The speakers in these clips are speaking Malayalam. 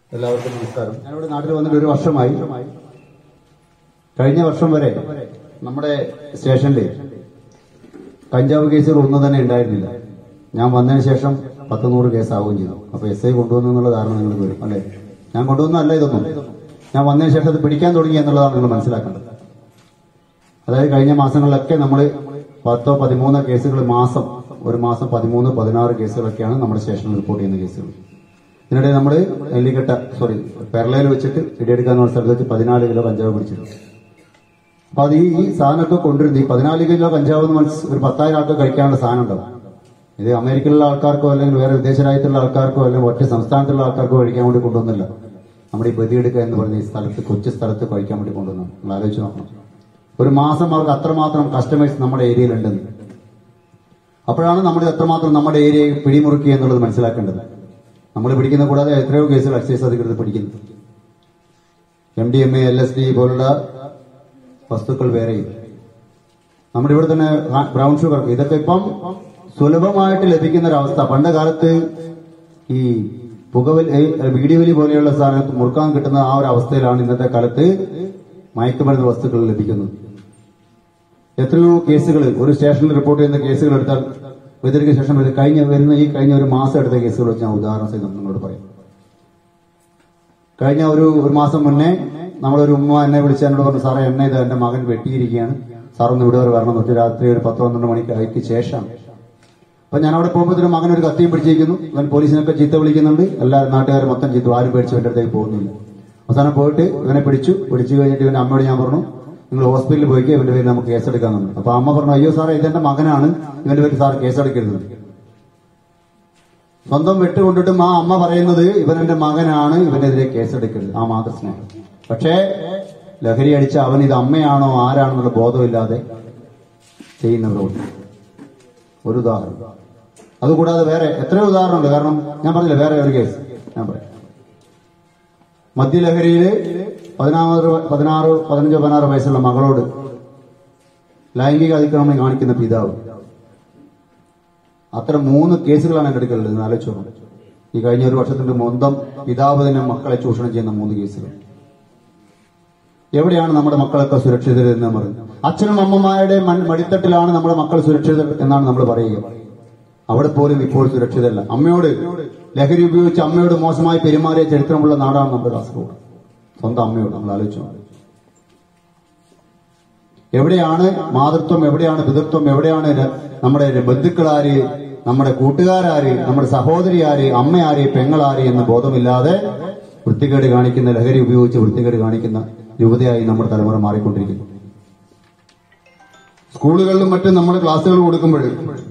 എല്ലാവർക്കും നമസ്കാരം ഞാനിവിടെ നാട്ടിൽ വന്നിട്ട് ഒരു വർഷമായി കഴിഞ്ഞ വർഷം വരെ നമ്മുടെ സ്റ്റേഷനിൽ കഞ്ചാവ് കേസുകൾ ഒന്നും തന്നെ ഉണ്ടായിരുന്നില്ല ഞാൻ വന്നതിന് ശേഷം പത്ത് നൂറ് കേസാവുകയും ചെയ്തു അപ്പൊ എസ് ഐ കൊണ്ടുവന്നു എന്നുള്ള ധാരണ നിങ്ങൾക്ക് വരും അല്ലെ ഞാൻ കൊണ്ടുവന്നല്ല ഇതൊന്നും ഞാൻ വന്നതിന് ശേഷം അത് പിടിക്കാൻ തുടങ്ങി എന്നുള്ളതാണ് നിങ്ങൾ മനസ്സിലാക്കേണ്ടത് അതായത് കഴിഞ്ഞ മാസങ്ങളിലൊക്കെ നമ്മൾ പത്തോ പതിമൂന്നോ കേസുകൾ മാസം ഒരു മാസം പതിമൂന്ന് പതിനാറ് കേസുകളൊക്കെയാണ് നമ്മുടെ സ്റ്റേഷനിൽ റിപ്പോർട്ട് ചെയ്യുന്ന കേസുകൾ ഇതിനിടെ നമ്മൾ നെല്ലിക്കട്ട സോറി പെരളയിൽ വെച്ചിട്ട് ഇടിയെടുക്കാന്ന് പറഞ്ഞ സ്ഥലത്ത് വെച്ച് പതിനാല് കിലോ കഞ്ചാവ് പിടിച്ചിട്ടുണ്ട് അപ്പൊ അത് ഈ ഈ സാധനമൊക്കെ കൊണ്ടുവരുന്നത് ഈ പതിനാല് കിലോ കഞ്ചാവ് എന്ന് മനസ്സ് ഒരു പത്തായിരം ആൾക്ക് കഴിക്കാനുള്ള സാധനം ഉണ്ടാവും ഇത് അമേരിക്കയിലുള്ള ആൾക്കാർക്കോ അല്ലെങ്കിൽ വേറെ വിദേശ രാജ്യത്തുള്ള ആൾക്കാർക്കോ അല്ലെങ്കിൽ ഒറ്റ സംസ്ഥാനത്തുള്ള ആൾക്കാർക്കോ കഴിക്കാൻ വേണ്ടി കൊണ്ടുവന്നില്ല നമ്മുടെ ഈ ബദിയെടുക്കുക എന്ന് പറഞ്ഞ ഈ സ്ഥലത്ത് കൊച്ചു സ്ഥലത്ത് കഴിക്കാൻ വേണ്ടി കൊണ്ടുവന്നു നിങ്ങൾ ആലോചിച്ച് നോക്കണം ഒരു മാസം അവർക്ക് അത്രമാത്രം കസ്റ്റമേഴ്സ് നമ്മുടെ ഏരിയയിലുണ്ടെന്ന് അപ്പോഴാണ് നമ്മൾ എത്രമാത്രം നമ്മുടെ ഏരിയയെ പിടിമുറുക്കി എന്നുള്ളത് മനസ്സിലാക്കേണ്ടത് നമ്മൾ പിടിക്കുന്ന കൂടാതെ എത്രയോ കേസുകൾ എക്സൈസ് അധികൃതർ പിടിക്കുന്നു M D M A L S D പോലുള്ള വസ്തുക്കൾ വേറെയും നമ്മുടെ ഇവിടെ തന്നെ ബ്രൗൺ ഷുഗർ ഇതൊക്കെ ഇപ്പം സുലഭമായിട്ട് ലഭിക്കുന്ന ഒരു അവസ്ഥ പണ്ട് കാലത്ത് ഈ പുകവലി ഏ, വീഡിയോവലി പോലെയുള്ള സാധനം മുറുക്കാൻ കിട്ടുന്ന ആ ഒരു അവസ്ഥയിലാണ് ഇന്നത്തെ കാലത്ത് മയക്കുമരുന്ന് വസ്തുക്കൾ ലഭിക്കുന്നത് എത്രയോ കേസുകൾ ഒരു സ്റ്റേഷനിൽ റിപ്പോർട്ട് ചെയ്യുന്ന കേസുകൾ എടുത്താൽ ഇതിന് ശേഷം ഇത് കഴിഞ്ഞ വരുന്ന ഈ കഴിഞ്ഞ ഒരു മാസം എടുത്ത കേസുകൾ വെച്ച് ഞാൻ ഉദാഹരണ സഹിതം നിങ്ങളോട് പറയാം കഴിഞ്ഞ ഒരു ഒരു മാസം മുന്നേ നമ്മളൊരു ഉമ്മ എന്നെ വിളിച്ച് എന്നോട് പറഞ്ഞു സാറേ എന്നെ ഇത് എന്റെ മകൻ വെട്ടിയിരിക്കുകയാണ് സാർ ഒന്ന് ഇവിടെ വരെ വരണം തൊട്ട് രാത്രി ഒരു പത്ത് പന്ത്രണ്ട് മണിക്ക് ആയിക്ക് ശേഷം അപ്പൊ ഞാൻ അവിടെ പോകുമ്പോഴത്തേനും മകൻ ഒരു കത്തിയും പിടിച്ചിരിക്കുന്നു അവൻ പോലീസിനൊക്കെ ചീത്ത വിളിക്കുന്നുണ്ട് എല്ലാ നാട്ടുകാരും മൊത്തം ചീത്ത ആരും പേടിച്ചു എന്റെ അടുത്തേക്ക് പോകുന്നില്ല അവസാനം പോയിട്ട് ഇവനെ പിടിച്ചു പിടിച്ചു കഴിഞ്ഞിട്ട് ഇവന്റെ അമ്മയോട് ഞാൻ പറഞ്ഞു നിങ്ങൾ ഹോസ്പിറ്റലിൽ പോയിക്കോ ഇവന്റെ പേര് നമുക്ക് കേസെടുക്കാമെന്ന് അപ്പൊ അമ്മ പറഞ്ഞു അയ്യോ സാറേ ഇതെന്റെ മകനാണ് ഇവന്റെ പേര് സാർ കേസെടുക്കരുത് സ്വന്തം വിട്ടുകൊണ്ടിട്ടും ആ അമ്മ പറയുന്നത് ഇവൻ എന്റെ മകനാണ് ഇവനെതിരെ കേസെടുക്കരുത് ആ മാതൃസ്നേഹം പക്ഷേ ലഹരി അടിച്ച അവൻ ഇത് അമ്മയാണോ ആരാണെന്നുള്ള ബോധമില്ലാതെ ചെയ്യുന്ന പ്രവൃത്തി ഒരു ഉദാഹരണം അതുകൂടാതെ വേറെ എത്രയോ ഉദാഹരണമുണ്ട് കാരണം ഞാൻ പറഞ്ഞില്ല വേറെ ഒരു കേസ് ഞാൻ പറയാം മദ്യലഹരിയില് പതിനാറ് പതിനാറ് പതിനഞ്ചോ പതിനാറ് വയസ്സുള്ള മകളോട് ലൈംഗിക അതിക്രമം കാണിക്കുന്ന പിതാവ് അത്തരം മൂന്ന് കേസുകളാണ് എന്റെ അടുക്കലുള്ളത് എന്ന് ആലോചിച്ച് നോക്കണം ഈ കഴിഞ്ഞ ഒരു വർഷത്തിന്റെ മൊത്തം പിതാവ് തന്നെ മക്കളെ ചൂഷണം ചെയ്യുന്ന മൂന്ന് കേസുകൾ എവിടെയാണ് നമ്മുടെ മക്കളൊക്കെ സുരക്ഷിതർ എന്ന് പറയുന്നത് അച്ഛനും അമ്മമാരുടെ മൺ- മടിത്തട്ടിലാണ് നമ്മുടെ മക്കൾ സുരക്ഷിതർ എന്നാണ് നമ്മൾ പറയുക അവിടെ പോലും ഇപ്പോൾ സുരക്ഷിതരല്ല അമ്മയോട് ലഹരി ഉപയോഗിച്ച് അമ്മയോട് മോശമായി പെരുമാറിയ ചരിത്രമുള്ള നാടാണ് നമ്മുടെ കാസർഗോഡ് സ്വന്തം അമ്മയോട് നമ്മൾ ആലോചിച്ചു എവിടെയാണ് മാതൃത്വം എവിടെയാണ് പിതൃത്വം എവിടെയാണ് ര- നമ്മുടെ ബന്ധുക്കളാര് നമ്മുടെ കൂട്ടുകാരാര് നമ്മുടെ സഹോദരിയാര് അമ്മയാര് പെങ്ങളാര് എന്ന് ബോധമില്ലാതെ വൃത്തികേട് കാണിക്കുന്ന ലഹരി ഉപയോഗിച്ച് വൃത്തികേട് കാണിക്കുന്ന യുവതയായി നമ്മുടെ തലമുറ മാറിക്കൊണ്ടിരിക്കുന്നു സ്കൂളുകളിലും മറ്റും നമ്മൾ ക്ലാസ്സുകൾ കൊടുക്കുമ്പോൾ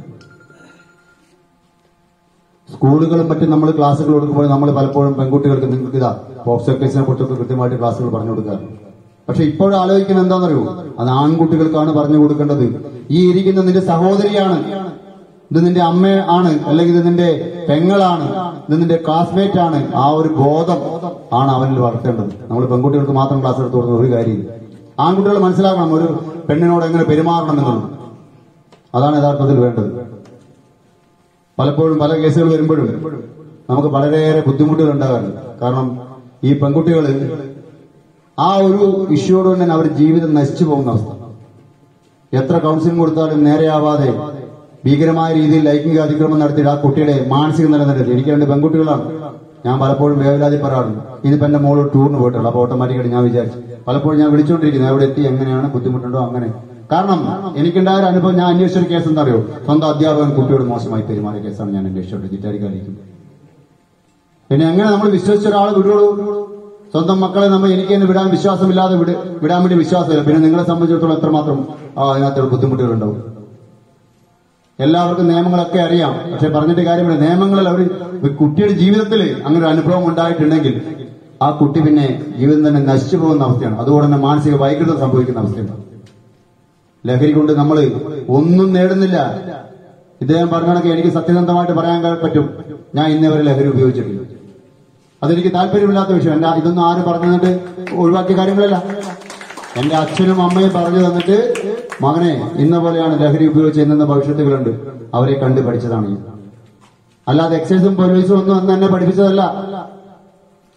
സ്കൂളുകളും മറ്റും നമ്മൾ ക്ലാസ്സുകൾ കൊടുക്കുമ്പോൾ നമ്മൾ പലപ്പോഴും പെൺകുട്ടികൾക്ക് നിങ്ങൾക്ക് ഇതാ പോക്സോ കേസിനെ കുറിച്ചൊക്കെ കൃത്യമായിട്ട് ക്ലാസ്സുകൾ പറഞ്ഞു കൊടുക്കാറുണ്ട് പക്ഷെ ഇപ്പോഴും ആലോചിക്കുന്നത് എന്താണെന്നറിയോ അത് ആൺകുട്ടികൾക്കാണ് പറഞ്ഞു കൊടുക്കേണ്ടത് ഈ ഇരിക്കുന്ന നിന്റെ സഹോദരിയാണ് ഇത് നിന്റെ അമ്മ ആണ് അല്ലെങ്കിൽ ഇത് നിന്റെ പെങ്ങളാണ് ഇത് നിന്റെ ക്ലാസ്മേറ്റ് ആണ് ആ ഒരു ബോധം ആണ് അവനിൽ വളർത്തേണ്ടത് നമ്മൾ പെൺകുട്ടികൾക്ക് മാത്രം ക്ലാസ് എടുത്തു കൊടുക്കുന്ന ഒരു കാര്യമില്ല ആൺകുട്ടികൾ മനസ്സിലാക്കണം ഒരു പെണ്ണിനോട് എങ്ങനെ പെരുമാറണം എന്നുള്ളത് അതാണ് യഥാർത്ഥത്തിൽ വേണ്ടത് പലപ്പോഴും പല കേസുകൾ വരുമ്പോഴും നമുക്ക് വളരെയേറെ ബുദ്ധിമുട്ടുകൾ ഉണ്ടാകാറുണ്ട് കാരണം ഈ പെൺകുട്ടികൾ ആ ഒരു ഇഷ്യൂയോട് തന്നെ അവർ ജീവിതം നശിച്ചു പോകുന്ന അവസ്ഥ എത്ര കൗൺസിലിംഗ് കൊടുത്താലും നേരെയാവാതെ ഭീകരമായ രീതിയിൽ ലൈംഗിക അതിക്രമം നടത്തിയിട്ട് ആ കുട്ടിയുടെ മാനസിക നില നിലനിർത്തി എനിക്ക് രണ്ട് പെൺകുട്ടികളാണ് ഞാൻ പലപ്പോഴും വേവലാതി പറയാറുണ്ട് ഇതിപ്പോ എന്റെ മോള് ടൂറിന് പോയിട്ടുള്ളൂ അപ്പൊ ഓട്ടോമാറ്റിക്കായിട്ട് ഞാൻ വിചാരിച്ചു പലപ്പോഴും ഞാൻ വിളിച്ചുകൊണ്ടിരിക്കുന്നത് എവിടെ എത്തി എങ്ങനെയാണ് ബുദ്ധിമുട്ടുണ്ടോ അങ്ങനെ കാരണം എനിക്കുണ്ടായ ഒരു അനുഭവം ഞാൻ അന്വേഷിച്ച ഒരു കേസ് എന്താ അറിയോ സ്വന്തം അധ്യാപകൻ കുട്ടിയോട് മോശമായി പെരുമാറിയ കേസാണ് ഞാൻ അന്വേഷിച്ചോട്ട് ചിറ്റാരിക്കാലിക്കും പിന്നെ എങ്ങനെ നമ്മൾ വിശ്വസിച്ച ഒരാൾ വിടുള്ളൂ സ്വന്തം മക്കളെ നമ്മൾ എനിക്ക് തന്നെ വിടാൻ വിശ്വാസമില്ലാതെ വിട് വിടാൻ വേണ്ടി വിശ്വാസമില്ല പിന്നെ നിങ്ങളെ സംബന്ധിച്ചിടത്തോളം എത്രമാത്രം ആ, അതിനകത്ത് ബുദ്ധിമുട്ടുകൾ ഉണ്ടാവും എല്ലാവർക്കും നിയമങ്ങളൊക്കെ അറിയാം പക്ഷെ പറഞ്ഞിട്ട് കാര്യമില്ല നിയമങ്ങളിൽ അവർ കുട്ടിയുടെ ജീവിതത്തിൽ അങ്ങനെ ഒരു അനുഭവം ഉണ്ടായിട്ടുണ്ടെങ്കിൽ ആ കുട്ടി പിന്നെ ജീവിതം തന്നെ നശിച്ചു പോകുന്ന അവസ്ഥയാണ് അതുകൊണ്ട് തന്നെ മാനസിക വൈകൃതം സംഭവിക്കുന്ന അവസ്ഥയാണ് ലഹരി കൊണ്ട് നമ്മൾ ഒന്നും നേടുന്നില്ല ഇദ്ദേഹം പറഞ്ഞ കണക്ക് എനിക്ക് സത്യസന്ധമായിട്ട് പറയാൻ പറ്റും ഞാൻ ഇന്നേ വരെ ലഹരി ഉപയോഗിച്ചിട്ടില്ല അതെനിക്ക് താല്പര്യമില്ലാത്ത വിഷയം എന്റെ ഇതൊന്നും ആരും പറഞ്ഞു തന്നിട്ട് ഒഴിവാക്കിയ കാര്യങ്ങളല്ല എന്റെ അച്ഛനും അമ്മയും പറഞ്ഞു തന്നിട്ട് മകനെ ഇന്ന പോലെയാണ് ലഹരി ഉപയോഗിച്ച് ഇന്ന ഭവിഷ്യത്തുകളുണ്ട് അവരെ കണ്ട് പഠിച്ചതാണ് ഞാൻ. അല്ലാതെ എക്സൈസും പോലീസും ഒന്നും അന്ന് എന്നെ പഠിപ്പിച്ചതല്ല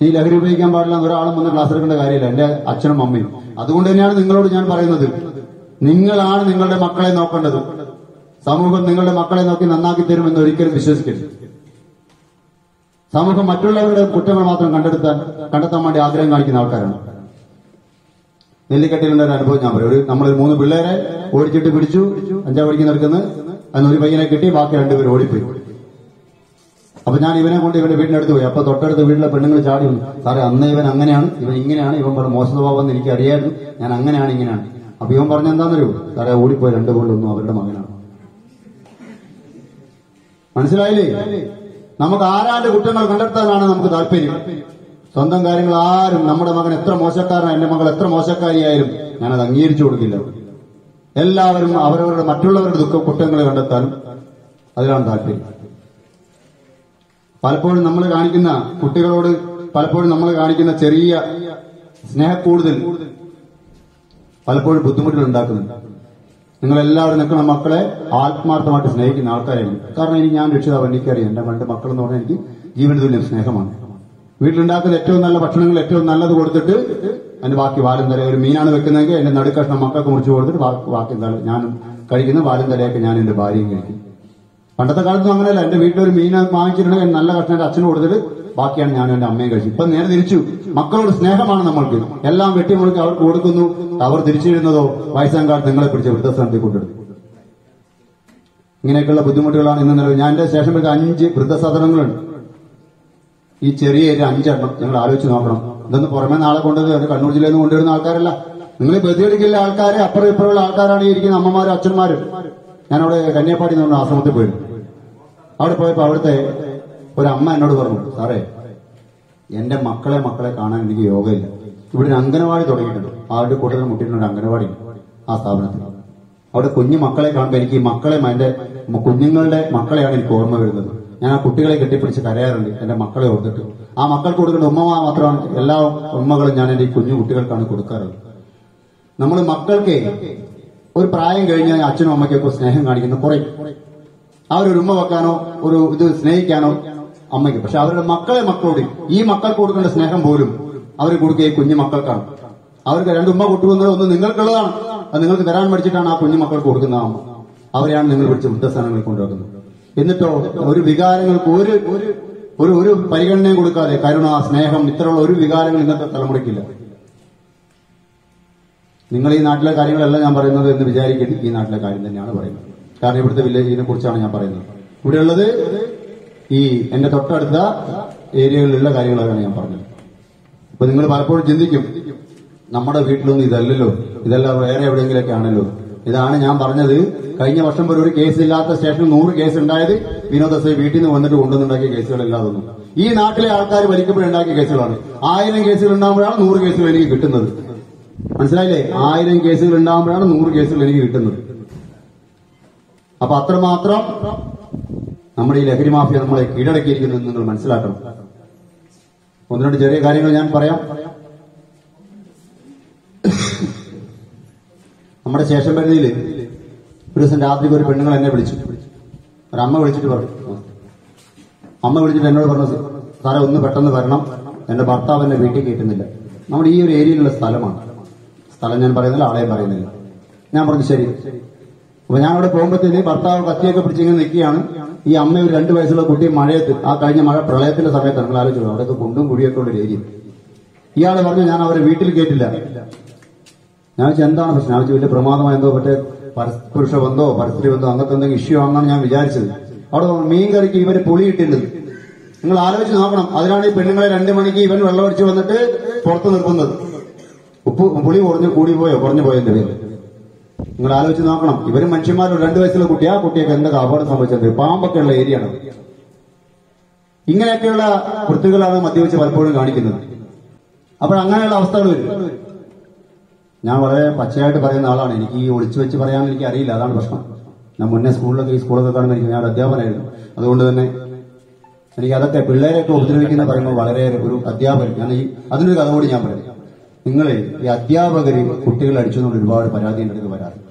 നീ ലഹരി ഉപയോഗിക്കാൻ പാടില്ല എന്ന് ഒരാളും വന്ന് ക്ലാസ് എടുക്കേണ്ട കാര്യമില്ല എന്റെ അച്ഛനും അമ്മയും അതുകൊണ്ട് തന്നെയാണ് നിങ്ങളോട് ഞാൻ പറയുന്നത് നിങ്ങളാണ് നിങ്ങളുടെ മക്കളെ നോക്കേണ്ടത് സമൂഹം നിങ്ങളുടെ മക്കളെ നോക്കി നന്നാക്കി തരുമെന്ന് ഒരിക്കലും വിശ്വസിക്കരുത് സമൂഹം മറ്റുള്ളവരുടെ കുറ്റങ്ങൾ മാത്രം കണ്ടെടുത്താൻ കണ്ടെത്താൻ വേണ്ടി ആഗ്രഹം കാണിക്കുന്ന ആൾക്കാരാണ് നെല്ലിക്കട്ടിയിലുള്ള ഒരു അനുഭവം ഞാൻ പറയും ഒരു നമ്മളൊരു മൂന്ന് പിള്ളേരെ ഓടിച്ചിട്ട് പിടിച്ചു അഞ്ചാം പഠിക്കുന്ന എടുക്കുന്നത് അന്ന് ഒരു പയ്യനെ കിട്ടി ബാക്കി രണ്ടുപേർ ഓടിപ്പോയി അപ്പൊ ഞാൻ ഇവനെ കൊണ്ട് ഇവന്റെ വീടിനടുത്ത് പോയി അപ്പൊ തൊട്ടടുത്ത വീട്ടിലെ പെണ്ണുങ്ങൾ ചാടി വന്നു സാറേ അന്ന് ഇവൻ അങ്ങനെയാണ് ഇവൻ ഇങ്ങനെയാണ് ഇവൻ പറഞ്ഞ മോശ സ്വഭാവം എന്ന് എനിക്ക് അറിയായിരുന്നു ഞാൻ അങ്ങനെയാണ് ഇങ്ങനെയാണ് അപ്പൊ ഇവൻ പറഞ്ഞ എന്താണെന്നറിയോ സാറേ ഓടിപ്പോയി രണ്ടു കൊണ്ടൊന്നും അവരുടെ മകനാണ് മനസ്സിലായില്ലേ നമുക്ക് ആരാന്റെ കുറ്റങ്ങൾ കണ്ടെത്താനാണ് നമുക്ക് താല്പര്യം സ്വന്തം കാര്യങ്ങൾ ആരും നമ്മുടെ മകൻ എത്ര മോശക്കാരനാണ് എന്റെ മകൾ എത്ര മോശക്കാരിയായാലും ഞാനത് അംഗീകരിച്ചു കൊടുക്കില്ല എല്ലാവരും അവരവരുടെ മറ്റുള്ളവരുടെ ദുഃഖ കുറ്റങ്ങൾ കണ്ടെത്താനും അതിലാണ് താല്പര്യം പലപ്പോഴും നമ്മൾ കാണിക്കുന്ന കുട്ടികളോട് പലപ്പോഴും നമ്മൾ കാണിക്കുന്ന ചെറിയ സ്നേഹക്കൂടുതൽ പലപ്പോഴും ബുദ്ധിമുട്ടുകൾ ഉണ്ടാക്കുന്നുണ്ട് നിങ്ങൾ എല്ലാവരും നിൽക്കുന്ന മക്കളെ ആത്മാർത്ഥമായിട്ട് സ്നേഹിക്കുന്ന ആൾക്കാരാണ് കാരണം ഇനി ഞാൻ രക്ഷിതാവ് എനിക്കറിയാം എന്റെ രണ്ട് മക്കൾ എന്ന് പറഞ്ഞാൽ എനിക്ക് ജീവന തുല്യം സ്നേഹമാണ് വീട്ടിലുണ്ടാക്കുന്ന ഏറ്റവും നല്ല ഭക്ഷണങ്ങൾ ഏറ്റവും നല്ലത് കൊടുത്തിട്ട് അതിന്റെ ബാക്കി വാലും തല ഒരു മീനാണ് വെക്കുന്നതെങ്കിൽ എന്റെ നടുക്കഷ്ണം മക്കൾക്ക് മുറിച്ച് കൊടുത്തിട്ട് ബാക്കി ബാക്കി തല ഞാനും കഴിക്കുന്ന വാലും തലയൊക്കെ ഞാൻ എന്റെ ഭാര്യയും കഴിക്കും പണ്ടത്തെ കാലത്തൊന്നും അങ്ങനെയല്ല എന്റെ വീട്ടിലൊരു മീൻ വാങ്ങിച്ചിട്ടുണ്ടെങ്കിൽ നല്ല കഷ്ണം എന്റെ അച്ഛന് കൊടുത്തിട്ട് ബാക്കിയാണ് ഞാനും എന്റെ അമ്മയും കഴിച്ചു ഇപ്പൊ നേരെ തിരിച്ചു മക്കളോട് സ്നേഹമാണ് നമ്മൾക്ക് എല്ലാം വെട്ടിമുറുക്കി അവർക്ക് കൊടുക്കുന്നു അവർ തിരിച്ചിരുന്നതോ വയസ്സാം കാലത്ത് നിങ്ങളെ പിടിച്ച് വൃദ്ധസ്ഥാനത്തേക്ക് കൊണ്ടെടുക്കും ഇങ്ങനെയൊക്കെയുള്ള ബുദ്ധിമുട്ടുകളാണ് ഇന്ന് നിലവിൽ ഞാൻ എന്റെ ശേഷം വരുന്ന അഞ്ച് വൃദ്ധസദനങ്ങളുണ്ട് ഈ ചെറിയ ഒരു അഞ്ചെണ്ണം നിങ്ങൾ ആലോചിച്ച് നോക്കണം ഇതൊന്ന് പുറമെ നാളെ കൊണ്ടുവന്ന് കണ്ണൂർ ജില്ലയിൽ നിന്ന് കൊണ്ടുവരുന്ന ആൾക്കാരല്ല നിങ്ങൾ ബദിയടിക്കില്ല ആൾക്കാരെ അപ്പുറം ഇപ്പുറമുള്ള ആൾക്കാരാണ് ഈ ഇരിക്കുന്ന അമ്മമാരും അച്ഛന്മാരും ഞാനവിടെ കന്യാപ്പാടി എന്ന് പറഞ്ഞ ആശ്രമത്തിൽ പോയിരുന്നു അവിടെ പോയപ്പോ അവിടുത്തെ ഒരു അമ്മ എന്നോട് പറഞ്ഞു സാറേ എന്റെ മക്കളെ മക്കളെ കാണാൻ എനിക്ക് യോഗമില്ല ഇവിടെ ഒരു അംഗനവാടി തുടങ്ങിയിട്ടുണ്ട് ആരുടെ കൂട്ടത്തിൽ മുട്ടിയിട്ടുണ്ട് ഒരു അംഗനവാടി ആ സ്ഥാപനത്തിൽ അവിടെ കുഞ്ഞു മക്കളെ കാണുമ്പോൾ എനിക്ക് ഈ മക്കളെ എന്റെ കുഞ്ഞുങ്ങളുടെ മക്കളെയാണ് എനിക്ക് ഓർമ്മ വരുന്നത് ഞാൻ ആ കുട്ടികളെ കെട്ടിപ്പിടിച്ച് കരയാറുണ്ട് എന്റെ മക്കളെ ഓർത്തിട്ട് ആ മക്കൾക്ക് കൊടുക്കേണ്ട ഉമ്മ മാത്രമാണ് എല്ലാ ഉമ്മകളും ഞാൻ എന്റെ ഈ കുഞ്ഞു കുട്ടികൾക്കാണ് കൊടുക്കാറുള്ളത് നമ്മൾ മക്കൾക്ക് ഒരു പ്രായം കഴിഞ്ഞാൽ അച്ഛനും അമ്മയ്ക്കൊക്കെ സ്നേഹം കാണിക്കുന്ന കുറയും അവരൊരു ഉമ്മ വെക്കാനോ ഒരു ഇത് സ്നേഹിക്കാനോ അമ്മയ്ക്ക് പക്ഷെ അവരുടെ മക്കളെ മക്കളോട് ഈ മക്കൾക്ക് കൊടുക്കേണ്ട സ്നേഹം പോലും അവർ കൊടുക്കുക ഈ കുഞ്ഞു മക്കൾക്കാണ് അവർക്ക് രണ്ട് ഉമ്മ കൊണ്ടുവന്നത് ഒന്ന് നിങ്ങൾക്കുള്ളതാണ് അത് നിങ്ങൾക്ക് തരാൻ പഠിച്ചിട്ടാണ് ആ കുഞ്ഞു മക്കൾക്ക് കൊടുക്കുന്ന ആ അമ്മ അവരെയാണ് നിങ്ങൾ പിടിച്ച് വൃദ്ധസ്ഥാനങ്ങളിൽ കൊണ്ടുവരുന്നത് എന്നിട്ടോ ഒരു വികാരങ്ങൾക്ക് ഒരു ഒരു- ഒരു ഒരു പരിഗണനയും കൊടുക്കാതെ കരുണ സ്നേഹം ഇത്തരമുള്ള ഒരു വികാരങ്ങൾ ഇന്നത്തെ തലമുറയ്ക്കില്ല നിങ്ങൾ ഈ നാട്ടിലെ കാര്യങ്ങളല്ല ഞാൻ പറയുന്നത് എന്ന് വിചാരിക്കരുത് ഈ നാട്ടിലെ കാര്യം തന്നെയാണ് പറയുന്നത് കാരണം ഇവിടുത്തെ വില്ലേജിനെ കുറിച്ചാണ് ഞാൻ പറയുന്നത് ഇവിടെയുള്ളത് ഈ എന്റെ തൊട്ടടുത്ത ഏരിയകളിലുള്ള കാര്യങ്ങളാണ് ഞാൻ പറഞ്ഞത് അപ്പൊ നിങ്ങൾ പലപ്പോഴും ചിന്തിക്കും നമ്മുടെ വീട്ടിലൊന്നും ഇതല്ലല്ലോ ഇതെല്ലാം വേറെ എവിടെയെങ്കിലൊക്കെ ആണല്ലോ ഇതാണ് ഞാൻ പറഞ്ഞത് കഴിഞ്ഞ വർഷം വരെ ഒരു കേസ് ഇല്ലാത്ത സ്റ്റേഷനിൽ നൂറ് കേസ് ഉണ്ടായത് വിനോദ സേ വീട്ടിൽ നിന്ന് വന്നിട്ട് കൊണ്ടുവന്നുണ്ടാക്കിയ കേസുകളില്ലാതൊന്നും ഈ നാട്ടിലെ ആൾക്കാർ ഭരിക്കുമ്പോഴുണ്ടാക്കിയ കേസുകളാണ് ആയിരം കേസുകൾ ഉണ്ടാകുമ്പോഴാണ് നൂറ് കേസുകൾ എനിക്ക് കിട്ടുന്നത് മനസ്സിലായില്ലേ ആയിരം കേസുകൾ ഉണ്ടാകുമ്പോഴാണ് നൂറ് കേസുകൾ എനിക്ക് കിട്ടുന്നത് അപ്പൊ അത്രമാത്രം നമ്മുടെ ഈ ലഹരി മാഫിയ നമ്മളെ കീഴടക്കിയിരിക്കുന്നത് നിങ്ങൾ മനസ്സിലാക്കണം ഒന്ന് രണ്ട് ചെറിയ കാര്യങ്ങൾ ഞാൻ പറയാം നമ്മുടെ ശേഷം പരിധിയിൽ ഒരു ദിവസം രാത്രി ഒരു പെണ്ണുങ്ങൾ എന്നെ വിളിച്ചു ഒരു അമ്മ വിളിച്ചിട്ട് പറഞ്ഞു അമ്മ വിളിച്ചിട്ട് എന്നോട് പറഞ്ഞു സാറേ ഒന്ന് പെട്ടെന്ന് വരണം എന്റെ ഭർത്താവ് എന്നെ വീട്ടിൽ കയറ്റുന്നില്ല നമ്മുടെ ഈ ഒരു ഏരിയയിലുള്ള സ്ഥലമാണ് സ്ഥലം ഞാൻ പറയുന്നില്ല ആളെയും പറയുന്നില്ല ഞാൻ പറഞ്ഞു ശരി അപ്പൊ ഞാൻ അവിടെ പോകുമ്പോഴത്തേന് ഭർത്താവ് കത്തിയൊക്കെ പിടിച്ചിങ്ങനെ നിൽക്കുകയാണ് ഈ അമ്മ ഒരു രണ്ട് വയസ്സുള്ള കുട്ടി മഴയത്ത് ആ കഴിഞ്ഞ മഴ പ്രളയത്തിന്റെ സമയത്ത് നിങ്ങൾ ആലോചിച്ചു അവിടെയൊക്കെ കുണ്ടും കുഴിയൊക്കെ ഉള്ള ഒരു ഏരിയ ഇയാള് പറഞ്ഞു ഞാൻ അവരെ വീട്ടിൽ കേട്ടില്ല ഞാൻ ചോദിച്ചു എന്താണ് പ്രശ്നം ഞാൻ ചോദിച്ചു വലിയ പ്രമാദമായ എന്തോ മറ്റേ പരസ്പുരുഷ ബന്ധോ പരസ്ത്രീ ബന്ധോ അങ്ങനത്തെ എന്തെങ്കിലും ഇഷ്യൂ ആണെന്നാണ് ഞാൻ വിചാരിച്ചത് അവിടെ മീൻ കറിക്ക് ഇവര് പുളി ഇട്ടിരുന്നത് നിങ്ങൾ ആലോചിച്ച് നോക്കണം അതിനാണ് ഈ പെണ്ണുങ്ങളെ രണ്ടു മണിക്ക് ഇവൻ വെള്ളമടിച്ച് വന്നിട്ട് പുറത്ത് നിർത്തുന്നത് ഉപ്പ് പുളി കുറഞ്ഞ് കൂടി പോയോ കുറഞ്ഞു പോയോ എന്റെ പേര് നിങ്ങൾ ആലോചിച്ച് നോക്കണം ഇവരും മനുഷ്യന്മാരും രണ്ടു വയസ്സുള്ള കുട്ടി ആ കുട്ടിയൊക്കെ എന്തൊക്കെ അപകടം സംഭവിച്ചത് പാമ്പൊക്കെ ഉള്ള ഏരിയ ആണ് ഇങ്ങനെയൊക്കെയുള്ള വൃത്തികളാണ് മദ്യവെച്ച് പലപ്പോഴും കാണിക്കുന്നത് അപ്പോൾ അങ്ങനെയുള്ള അവസ്ഥകൾ വരും ഞാൻ വളരെ പച്ചയായിട്ട് പറയുന്ന ആളാണ് എനിക്ക് ഈ ഒളിച്ചു വെച്ച് പറയാൻ എനിക്ക് അറിയില്ല അതാണ് പ്രശ്നം ഞാൻ മുന്നേ സ്കൂളിലൊക്കെ ഈ സ്കൂളൊക്കെ കാണുമ്പോൾ എനിക്ക് ഞാൻ ഒരു അധ്യാപകനായിരുന്നു അതുകൊണ്ട് തന്നെ എനിക്ക് അതൊക്കെ പിള്ളേരെയൊക്കെ ഉപദ്രവിക്കുന്ന പറയുമ്പോൾ വളരെ ഒരു അധ്യാപകൻ ഞാൻ ഈ അതിനൊരു കഥ കൂടി ഞാൻ പറയാം നിങ്ങൾ ഈ അധ്യാപകര് കുട്ടികളെ അടിച്ചെന്നുള്ള ഒരുപാട് പരാതി എൻ്റെ അടുത്ത് വരാറ്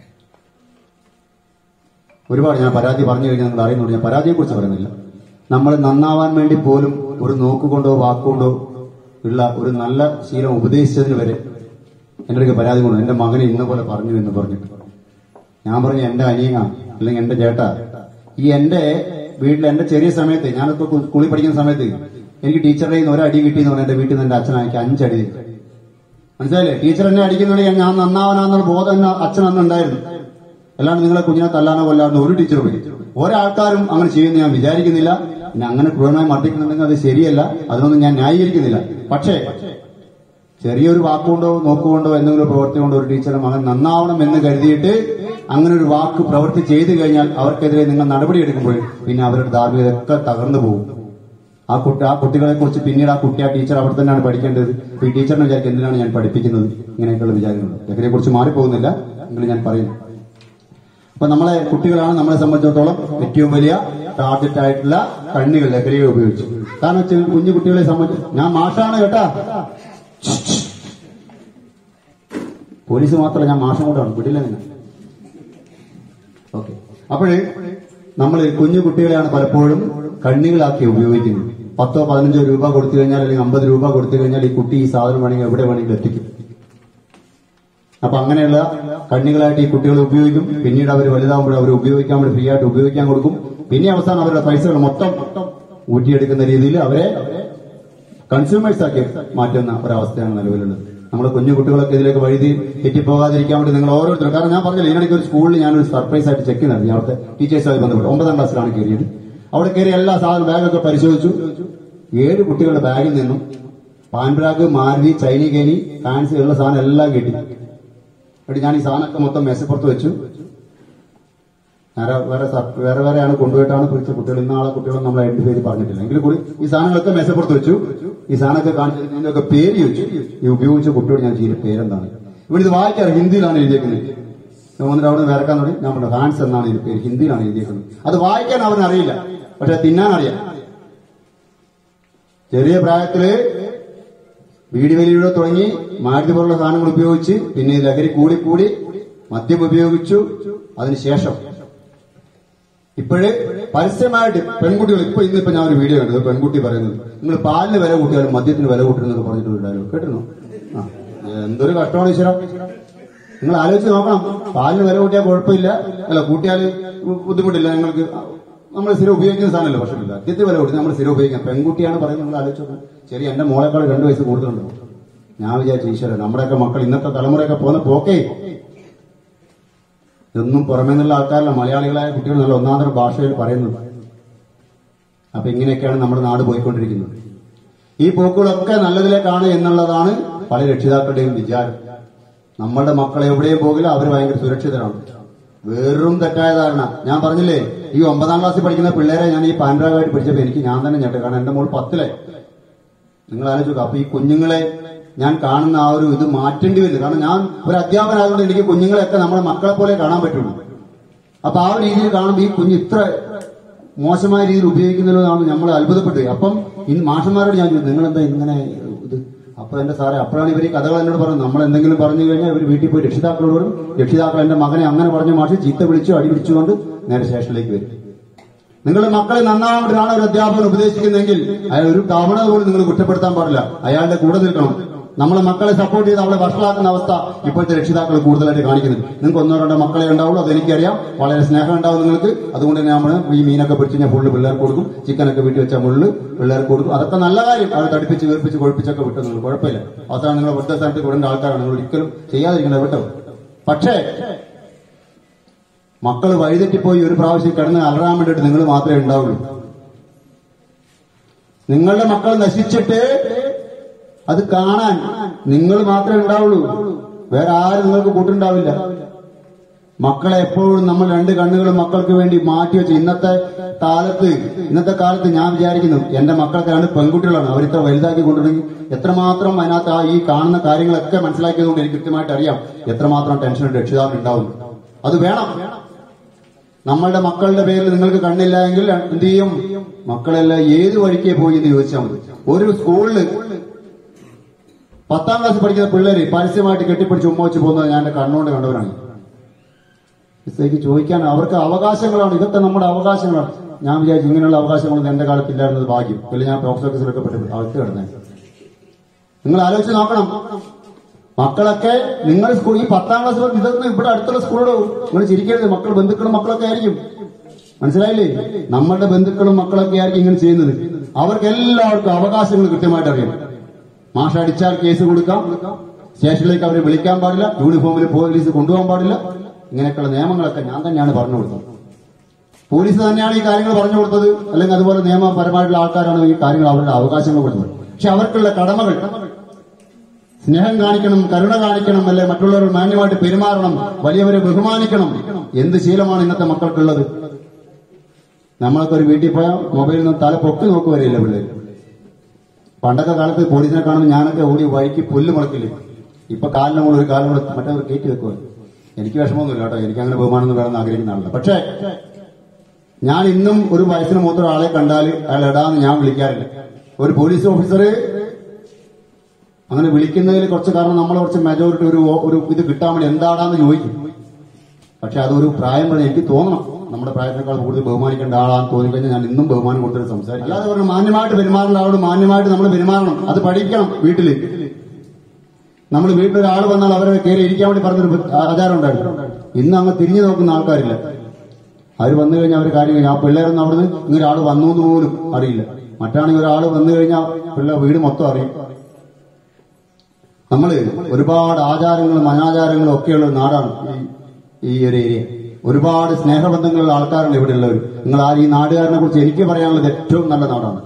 ഒരുപാട് ഞാൻ പരാതി പറഞ്ഞു കഴിഞ്ഞാൽ നിങ്ങൾ അറിയുന്നുണ്ട് ഞാൻ പരാതിയെ കുറിച്ച് പറയുന്നില്ല നമ്മൾ നന്നാവാൻ വേണ്ടി പോലും ഒരു നോക്കുകൊണ്ടോ വാക്കുകൊണ്ടോ ഉള്ള ഒരു നല്ല ശീലം ഉപദേശിച്ചതിന് വരെ എന്റെ അടുക്ക് പരാതി കൊണ്ടു എന്റെ മകനെ ഇന്ന പോലെ പറഞ്ഞു എന്ന് പറഞ്ഞിട്ട് ഞാൻ പറഞ്ഞു എന്റെ അനിയന അല്ലെങ്കിൽ എന്റെ ചേട്ടാ ഈ എന്റെ വീട്ടിൽ എന്റെ ചെറിയ സമയത്ത് ഞാനൊക്കെ കു- സ്കൂളിൽ പഠിക്കുന്ന സമയത്ത് എനിക്ക് ടീച്ചറുടെ കയ്യിൽ നിന്ന് ഒരടി കിട്ടിയെന്ന് പറഞ്ഞാൽ എന്റെ വീട്ടിൽ നിന്ന് എന്റെ അച്ഛനാക്കി അഞ്ചടി തരും. മനസ്സിലായില്ലേ ടീച്ചർ എന്നെ അടിക്കുന്നുണ്ടെങ്കിൽ ഞാൻ നന്നാവനാന്നുള്ള ബോധം എന്നെ അച്ഛൻ അന്ന് ഉണ്ടായിരുന്നു അല്ലാണ്ട് നിങ്ങളെ കുഞ്ഞിനെ തല്ലാനോ കൊല്ലാനോ ഒരു ടീച്ചർ പോയി ഒരാൾക്കാരും അങ്ങനെ ചെയ്യുമെന്ന് ഞാൻ വിചാരിക്കുന്നില്ല പിന്നെ അങ്ങനെ ക്രൂരമായി മർദ്ദിക്കുന്നുണ്ടെങ്കിൽ അത് ശരിയല്ല അതിനൊന്നും ഞാൻ ന്യായീകരിക്കുന്നില്ല പക്ഷേ ചെറിയൊരു വാക്കുകൊണ്ടോ നോക്കുകൊണ്ടോ എന്തെങ്കിലും ഒരു പ്രവൃത്തി കൊണ്ടോ ഒരു ടീച്ചറുടെ മകൻ നന്നാവണം എന്ന് കരുതിയിട്ട് അങ്ങനെ ഒരു വാക്ക് പ്രവൃത്തി ചെയ്തു കഴിഞ്ഞാൽ അവർക്കെതിരെ നിങ്ങൾ നടപടി എടുക്കുമ്പോൾ പിന്നെ അവരുടെ ധാർമ്മികതയൊക്കെ തകർന്നു പോകും ആ കുട്ടി ആ കുട്ടികളെ കുറിച്ച് പിന്നീട് ആ കുട്ടി ആ ടീച്ചർ അവിടെ തന്നെയാണ് പഠിക്കേണ്ടത് അപ്പൊ ഈ ടീച്ചറിനെ വിചാരിക്കും എന്തിനാണ് ഞാൻ പഠിപ്പിക്കുന്നത് ഇങ്ങനെയൊക്കെയുള്ള വിചാരങ്ങളുണ്ട് ലഹരിയെ കുറിച്ച് മാറിപ്പോകുന്നില്ല എങ്കിലും ഞാൻ പറയുന്നു അപ്പൊ നമ്മളെ കുട്ടികളാണ് നമ്മളെ സംബന്ധിച്ചിടത്തോളം ഏറ്റവും വലിയ ടാർഗറ്റ് ആയിട്ടുള്ള കണ്ണികൾ ലഹരിയെ ഉപയോഗിച്ചു കാരണം വെച്ചാൽ കുഞ്ഞു കുട്ടികളെ സംബന്ധിച്ച് ഞാൻ മാഷാണ് കേട്ടാ പോലീസ് മാത്രമല്ല ഞാൻ മാഷം കൂടാണ് വിടില്ല നിങ്ങൾ ഓക്കെ അപ്പോഴ് നമ്മൾ കുഞ്ഞു കുട്ടികളെയാണ് പലപ്പോഴും കണ്ണികളാക്കി ഉപയോഗിക്കുന്നത് പത്തോ പതിനഞ്ചോ രൂപ കൊടുത്തു കഴിഞ്ഞാൽ അല്ലെങ്കിൽ അമ്പത് രൂപ കൊടുത്തു കഴിഞ്ഞാൽ ഈ കുട്ടി ഈ സാധനം വേണമെങ്കിൽ എവിടെ വേണമെങ്കിലും എത്തിക്കും അപ്പൊ അങ്ങനെയുള്ള കണ്ണികളായിട്ട് ഈ കുട്ടികൾ ഉപയോഗിക്കും പിന്നീട് അവർ വലുതാകുമ്പോൾ അവർ ഉപയോഗിക്കാൻ വേണ്ടി ഫ്രീ ആയിട്ട് ഉപയോഗിക്കാൻ കൊടുക്കും പിന്നെ അവസാനം അവരുടെ പൈസകൾ മൊത്തം ഊറ്റിയെടുക്കുന്ന രീതിയിൽ അവരെ കൺസ്യൂമേഴ്സ് ആക്കി മാറ്റുന്ന ഒരവസ്ഥയാണ് നിലവിലുള്ളത് നമ്മുടെ കുഞ്ഞു കുട്ടികളൊക്കെ ഇതിലേക്ക് വഴുതി തെറ്റിപ്പോകാതിരിക്കാൻ വേണ്ടി നിങ്ങൾ ഓരോരുത്തരും കാരണം ഞാൻ പറഞ്ഞില്ല ഇതിനിടയ്ക്ക് ഒരു സ്കൂളിൽ ഞാനൊരു സർപ്രൈസ് ആയിട്ട് ചെക്ക് നടത്തി അവിടുത്തെ ടീച്ചേഴ്സുമായി ബന്ധപ്പെട്ട് ഒമ്പതാം ക്ലാസ്സിലാണ് കയറിയത് അവിടെ കയറി എല്ലാ സാധനം ബാഗൊക്കെ പരിശോധിച്ചു ഏഴ് കുട്ടികളുടെ ബാഗിൽ നിന്നും പാൻബ്രാഗ് മാരുതി ചൈനീകേനി ഫാൻസി ഉള്ള സാധനം എല്ലാം കിട്ടി എന്നിട്ട് ഞാൻ ഈ സാധനമൊക്കെ മൊത്തം മേശപ്പുറത്ത് വെച്ചു വേറെ വേറെ സർ- വേറെ വേറെയാണ് കൊണ്ടുപോയിട്ടാണ് പിടിച്ച കുട്ടികൾ ഇന്ന ആളെ കുട്ടികളും നമ്മൾ ഐഡന്റിഫൈ ചെയ്ത് പറഞ്ഞിട്ടില്ല എങ്കിലും കൂടി ഈ സാധനങ്ങളൊക്കെ മേശപ്പുറത്ത് വെച്ചു ഈ സാധനമൊക്കെ കാണിച്ചതിന്റെ പേര് ചോദിച്ചു ഈ ഉപയോഗിച്ച കുട്ടിയോട് ഞാൻ ചെയ്ത പേരെന്താണ് ഇവിടെ ഇത് വായിക്കാറ് ഹിന്ദിയിലാണ് എഴുതിയേക്കുന്നത് ഞാൻ വന്നിട്ട് അവിടെ വേറക്കാൻ തുടങ്ങി ഞാൻ പറഞ്ഞു ഹാൻസ് എന്നാണ് ഇതിന്റെ പേര് ഹിന്ദിയിലാണ് എഴുതിയേക്കുന്നത് അത് വായിക്കാൻ അവന് അറിയില്ല പക്ഷെ തിന്നാൻ അറിയാം ചെറിയ പ്രായത്തില് വീടി വലിയുടെ തുടങ്ങി മാരുതി പോലുള്ള സാധനങ്ങൾ ഉപയോഗിച്ച് പിന്നെ ഈ ലഹരി കൂടി കൂടി മദ്യം ഉപയോഗിച്ചു അതിനുശേഷം ഇപ്പോഴേ പരസ്യമായിട്ട് പെൺകുട്ടികൾ ഇപ്പൊ ഇന്നിപ്പോ ഞാൻ ഒരു വീഡിയോ കണ്ടത് പെൺകുട്ടി പറയുന്നത് നിങ്ങൾ പാലിന് വില കൂട്ടിയാലും മദ്യത്തിന് വില കൂട്ടുന്നൊക്കെ പറഞ്ഞിട്ട് ഒരു ഡയലോഗ് കേട്ടിരുന്നു ആ എന്തൊരു കഷ്ടമാണ് ഈശ്വര നിങ്ങൾ ആലോചിച്ച് നോക്കണം പാലിന് വില കൂട്ടിയാൽ കുഴപ്പമില്ല അല്ല കൂട്ടിയാൽ ബുദ്ധിമുട്ടില്ല നിങ്ങൾക്ക് നമ്മൾ സ്ഥിരം ഉപയോഗിക്കുന്ന സാധനമല്ലോ പക്ഷേ ഇല്ല മദ്യത്തിന് വില കൂട്ടി നമ്മൾ സ്ഥിരം ഉപയോഗിക്കാം പെൺകുട്ടിയാണ് പറയുന്നത് നിങ്ങൾ ആലോചിച്ച് നോക്കണം ശരി എന്റെ മോളെക്കാൾ രണ്ടു വയസ്സ് കൂടുതലുണ്ടോ ഞാൻ വിചാരിച്ചു ഈശ്വരൻ നമ്മുടെയൊക്കെ മക്കൾ ഇന്നത്തെ തലമുറയൊക്കെ പോകുന്ന പോക്കേ ഇതൊന്നും പുറമേ നിന്നുള്ള ആൾക്കാരല്ല മലയാളികളായ കുട്ടികൾ നല്ല ഒന്നാന്തരം ഭാഷയിൽ പറയുന്നത് അപ്പൊ ഇങ്ങനെയൊക്കെയാണ് നമ്മുടെ നാട് പോയിക്കൊണ്ടിരിക്കുന്നത് ഈ പോക്കുകളൊക്കെ നല്ലതിലേക്കാണ് എന്നുള്ളതാണ് പല രക്ഷിതാക്കളുടെയും വിചാരം നമ്മളുടെ മക്കൾ എവിടെയും പോകില്ല അവർ ഭയങ്കര സുരക്ഷിതരാണ് വെറും തെറ്റായ ധാരണ ഞാൻ പറഞ്ഞില്ലേ ഈ ഒമ്പതാം ക്ലാസ്സിൽ പഠിക്കുന്ന പിള്ളേരെ ഞാൻ ഈ പാൻഡ്രാഗായിട്ട് പഠിച്ചപ്പോ എനിക്ക് ഞാൻ തന്നെ ഞെട്ടെ കാരണം എന്റെ മോൾ പത്തിലെ നിങ്ങൾ ആലോചിക്കുക അപ്പൊ ഈ കുഞ്ഞുങ്ങളെ ഞാൻ കാണുന്ന ആ ഒരു ഇത് മാറ്റേണ്ടി വരും കാരണം ഞാൻ ഒരു അധ്യാപകനായതുകൊണ്ട് എനിക്ക് കുഞ്ഞുങ്ങളെയൊക്കെ നമ്മുടെ മക്കളെ പോലെ കാണാൻ പറ്റുള്ളൂ അപ്പൊ ആ ഒരു രീതിയിൽ കാണുമ്പോൾ ഈ കുഞ്ഞ് ഇത്ര മോശമായ രീതിയിൽ ഉപയോഗിക്കുന്നതിലോ നമ്മൾ അത്ഭുതപ്പെട്ടു പോയി. അപ്പം ഇന്ന് മാഷന്മാരോട് ഞാൻ ചോദിച്ചു നിങ്ങൾ എന്താ ഇങ്ങനെ ഇത് അപ്പൊ എന്റെ സാറേ അപ്പോഴാണ് ഇവർ ഈ കഥകൾ എന്നോട് പറഞ്ഞത് നമ്മൾ എന്തെങ്കിലും പറഞ്ഞു കഴിഞ്ഞാൽ ഇവർ വീട്ടിൽ പോയി രക്ഷിതാക്കളോട് പറയും രക്ഷിതാക്കൾ എന്റെ മകനെ അങ്ങനെ പറഞ്ഞ മാഷ് ചീത്ത വിളിച്ചു അടി പിടിച്ചുകൊണ്ട് നേരെ സ്റ്റേഷനിലേക്ക് വരും നിങ്ങളുടെ മക്കളെ നന്നാവാനാണ് ഒരു അധ്യാപകൻ ഉപദേശിക്കുന്നതെങ്കിൽ അയാൾ ഒരു തവണ പോലും നിങ്ങൾ കുറ്റപ്പെടുത്താൻ പാടില്ല അയാളുടെ കൂടെ നിൽക്കണം നമ്മളെ മക്കളെ സപ്പോർട്ട് ചെയ്ത് അവളെ വഷളാക്കുന്ന അവസ്ഥ ഇപ്പോഴത്തെ രക്ഷിതാക്കൾ കൂടുതലായിട്ട് കാണിക്കുന്നത് നിങ്ങൾക്ക് ഒന്നോ രണ്ടോ മക്കളെ ഉണ്ടാവുള്ളൂ അതെനിക്കറിയാം വളരെ സ്നേഹം ഉണ്ടാവും നിങ്ങൾക്ക് അതുകൊണ്ട് തന്നെ നമ്മൾ ഈ മീനൊക്കെ പിടിച്ച് ഞാൻ ഫുള്ള് പിള്ളേർക്ക് കൊടുക്കും ചിക്കനൊക്കെ വീട്ടിൽ വെച്ചാൽ മുള്ളു പിള്ളേർക്ക് കൊടുക്കും അതൊക്കെ നല്ല കാര്യം അവരെ തടിപ്പിച്ച് വീർപ്പിച്ച് കൊഴിപ്പിച്ചൊക്കെ വിട്ടു നിങ്ങൾ കുഴപ്പമില്ല അവസാനം നിങ്ങൾ വൃദ്ധ സ്ഥാനത്ത് വിടേണ്ട ആൾക്കാരാണ് നിങ്ങൾ ഒരിക്കലും ചെയ്യാതിരിക്കുന്നത് വിട്ടോ പക്ഷേ മക്കൾ വഴിതെറ്റിപ്പോയി ഒരു പ്രാവശ്യം കിടന്ന് അലറാൻ വേണ്ടിയിട്ട് നിങ്ങൾ മാത്രമേ ഉണ്ടാവുള്ളൂ നിങ്ങളുടെ മക്കൾ നശിച്ചിട്ട് അത് കാണാൻ നിങ്ങൾ മാത്രമേ ഉണ്ടാവുള്ളൂ വേറെ ആരും നിങ്ങൾക്ക് കൂട്ടുണ്ടാവില്ല മക്കളെ എപ്പോഴും നമ്മൾ രണ്ട് കണ്ണുകളും മക്കൾക്ക് വേണ്ടി മാറ്റി വെച്ച് ഇന്നത്തെ കാലത്ത് ഇന്നത്തെ കാലത്ത് ഞാൻ വിചാരിക്കുന്നു എന്റെ മക്കൾക്ക് രണ്ട് പെൺകുട്ടികളാണ് അവരിത്ര വലുതാക്കി കൊണ്ടുവരുമെങ്കിൽ എത്രമാത്രം അതിനകത്ത് ആ ഈ കാണുന്ന കാര്യങ്ങളൊക്കെ മനസ്സിലാക്കിയതുകൊണ്ട് എനിക്ക് കൃത്യമായിട്ട് അറിയാം എത്രമാത്രം ടെൻഷൻ രക്ഷിതാവ് ഉണ്ടാവും അത് വേണം നമ്മളുടെ മക്കളുടെ പേരിൽ നിങ്ങൾക്ക് കണ്ണില്ല എങ്കിൽ എന്ത് ചെയ്യും മക്കളെല്ലാം ഏത് വഴിക്കേ പോയി എന്ന് ചോദിച്ചാൽ മതി ഒരു സ്കൂളില് പത്താം ക്ലാസ് പഠിക്കുന്ന പിള്ളേര് പരസ്യമായിട്ട് കെട്ടിപ്പിടിച്ച് ഉമ്മ വെച്ച് പോകുന്നത് ഞാൻ എന്റെ കണ്ണുകൊണ്ട് കണ്ടവരാണ് മിസ്റ്റേക്ക് ചോദിക്കാൻ അവർക്ക് അവകാശങ്ങളാണ് ഇതൊക്കെ നമ്മുടെ അവകാശങ്ങളാണ് ഞാൻ വിചാരിച്ചു ഇങ്ങനെയുള്ള അവകാശങ്ങളൊന്നും എന്റെ കാലത്ത് ഇല്ലായിരുന്നത് ഭാഗ്യം പിന്നെ ഞാൻ ബോക്സ് ഓഫീസിലൊക്കെ പെട്ട് അവസ്ഥ കിടന്നേ നിങ്ങൾ ആലോചിച്ച് നോക്കണം മക്കളൊക്കെ നിങ്ങൾ സ്കൂൾ ഈ പത്താം ക്ലാസ് വരെ ഇതൊന്നും ഇവിടെ അടുത്തുള്ള സ്കൂളിലോ നിങ്ങൾ ചിരിക്കരുത് മക്കൾ ബന്ധുക്കളും മക്കളൊക്കെ ആയിരിക്കും മനസ്സിലായില്ലേ നമ്മളുടെ ബന്ധുക്കളും മക്കളൊക്കെ ആയിരിക്കും ഇങ്ങനെ ചെയ്യുന്നത് അവർക്ക് എല്ലാവർക്കും അവകാശങ്ങൾ കൃത്യമായിട്ട് അറിയാം മാഷ അടിച്ചാൽ കേസ് കൊടുക്കാം സ്റ്റേഷനിലേക്ക് അവരെ വിളിക്കാൻ പാടില്ല യൂണിഫോമിൽ പോലീസ് കൊണ്ടുപോകാൻ പാടില്ല ഇങ്ങനെയൊക്കെയുള്ള നിയമങ്ങളൊക്കെ ഞാൻ തന്നെയാണ് പറഞ്ഞു കൊടുത്തത് പോലീസ് തന്നെയാണ് ഈ കാര്യങ്ങൾ പറഞ്ഞു കൊടുത്തത് അല്ലെങ്കിൽ അതുപോലെ നിയമപരമായിട്ടുള്ള ആൾക്കാരാണ് ഈ കാര്യങ്ങൾ അവരുടെ അവകാശങ്ങൾ കൊടുത്തത് പക്ഷെ അവർക്കുള്ള കടമകൾ സ്നേഹം കാണിക്കണം കരുണ കാണിക്കണം അല്ലെ മറ്റുള്ളവർ മാന്യമായിട്ട് പെരുമാറണം വലിയവരെ ബഹുമാനിക്കണം എന്ത് ശീലമാണ് ഇന്നത്തെ മക്കൾക്കുള്ളത് നമ്മളൊക്കെ ഒരു വീട്ടിൽ പോയാൽ മൊബൈലിൽ നിന്ന് തല പൊക്കി നോക്കുവരെയില്ല പിള്ളേർ പണ്ടൊക്കെ കാലത്ത് പോലീസിനെ കാണുമ്പോൾ ഞാനൊക്കെ ഓടി വഴിക്ക് പുല്ല് മുളക്കില്ലേ ഇപ്പൊ കാലിന് മുകളിൽ ഒരു കാലം കൂടെ മറ്റവർ കയറ്റി വെക്കുക എനിക്ക് വിഷമമൊന്നുമില്ല കേട്ടോ എനിക്ക് അങ്ങനെ ബഹുമാനം വേണമെന്ന് ആഗ്രഹിക്കുന്ന ആളല്ല പക്ഷേ ഞാൻ ഇന്നും ഒരു വയസ്സിന് മൂത്ത ഒരാളെ കണ്ടാൽ അയാൾ എടാന്ന് ഞാൻ വിളിക്കാറില്ല ഒരു പോലീസ് ഓഫീസർ അങ്ങനെ വിളിക്കുന്നതിൽ കുറച്ച് കാരണം നമ്മൾ കുറച്ച് മെജോറിറ്റി ഒരു ഒരു ഇത് കിട്ടാൻ വേണ്ടി എന്താടാന്ന് ചോദിക്കും പക്ഷെ അതൊരു പ്രായം വരെ എനിക്ക് തോന്നണം നമ്മുടെ പ്രായത്തിനേക്കാൾ കൂടുതൽ ബഹുമാനിക്കേണ്ട ആളാന്ന് തോന്നിക്കഴിഞ്ഞാൽ ഞാൻ ഇന്നും ബഹുമാനം കൊടുത്തിട്ട് സംസാരിക്കും അല്ലാതെ പറഞ്ഞു മാന്യമായിട്ട് പെരുമാറേണ്ട ആളോട് മാന്യമായിട്ട് നമ്മൾ പെരുമാറണം അത് പഠിക്കണം വീട്ടില് നമ്മൾ വീട്ടിൽ ഒരാൾ വന്നാൽ അവരെ കയറി ഇരിക്കാൻ വേണ്ടി പറഞ്ഞൊരു ആചാരം ഉണ്ടായിരുന്നു ഇന്ന് അങ്ങ് തിരിഞ്ഞു നോക്കുന്ന ആൾക്കാരില്ല അവർ വന്നു കഴിഞ്ഞാൽ അവർ കാര്യം കഴിഞ്ഞാൽ ആ പിള്ളേരൊന്നും അവിടുന്ന് ഇങ്ങനെ ഒരാൾ വന്നു എന്ന് പോലും അറിയില്ല മറ്റാണെങ്കിൽ ഒരാൾ വന്നു കഴിഞ്ഞാൽ പിള്ളേർ വീട് മൊത്തം അറിയും നമ്മള് ഒരുപാട് ആചാരങ്ങളും അനാചാരങ്ങളും ഒക്കെയുള്ള ഒരു നാടാണ് ഈ- ഈ ഒരു ഏരിയ ഒരുപാട് സ്നേഹബന്ധങ്ങളുള്ള ആൾക്കാരാണ് ഇവിടെ ഉള്ളവർ നിങ്ങൾ ആ ഈ നാടുകാരനെ കുറിച്ച് എനിക്ക് പറയാനുള്ളത് ഏറ്റവും നല്ല നാടാണ്